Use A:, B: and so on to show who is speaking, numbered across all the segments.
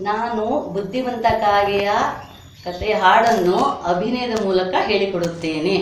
A: ನಾನು ಬುದ್ಧಿವಂತ ಕಾಗೆಯ ಕತೆ ಹಾಡನ್ನು ಅಭಿನಯದ ಮೂಲಕ ಹೇಳಿಕೊಡುತ್ತೇನೆ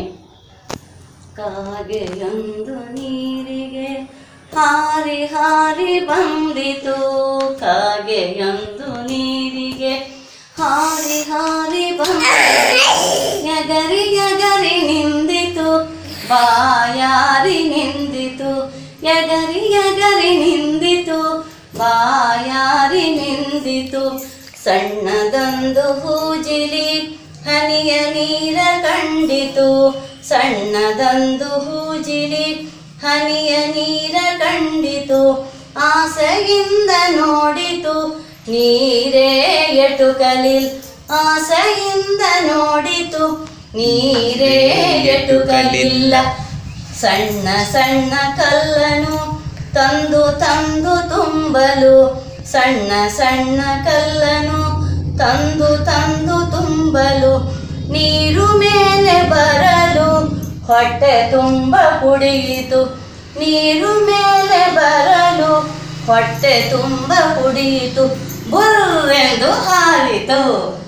A: ಕಾಗೆಯೊಂದು ನೀರಿಗೆ ಹಾರಿ ಹಾರಿ ಬಂದಿತು ಕಾಗೆಯೊಂದು ನೀರಿಗೆ ಹಾರಿ ಹಾರಿ ಬಂದಿತು ಎಗರಿ ಎಗರಿ ನಿಂದಿತು ಬಾಯಾರಿ ನಿಂದಿತು ಎಗರಿ ಎಗರಿ ನಿಂದಿತು ಬಾಯಾರಿ ನಿಂದಿತು ಸಣ್ಣದೊಂದು ಹೂಜಿಲಿ ಹನಿಯ ನೀರ ಕಂಡಿತು ಸಣ್ಣದೊಂದು ಹೂಜಿಲಿ ಹನಿಯ ನೀರ ಕಂಡಿತು ಆಸೆಯಿಂದ ನೋಡಿತು ನೀರೇ ಎಟುಕಲಿಲ್ ಆಸೆಯಿಂದ ನೋಡಿತು ನೀರೇ ಎಟುಕಲಿಲ್ಲ ಸಣ್ಣ ಸಣ್ಣ ಕಲ್ಲನು ತಂದು ತಂದು ತುಂಬಲು ಸಣ್ಣ ಸಣ್ಣ ಕಲ್ಲನು ತಂದು ತಂದು ತುಂಬಲು ನೀರು ಮೇಲೆ ಬರಲು ಹೊಟ್ಟೆ ತುಂಬ ಕುಡಿಯಿತು ನೀರು ಮೇಲೆ ಬರಲು ಹೊಟ್ಟೆ ತುಂಬ ಕುಡಿಯಿತು ಬುರ್ರೆಂದು ಹಾರಿತು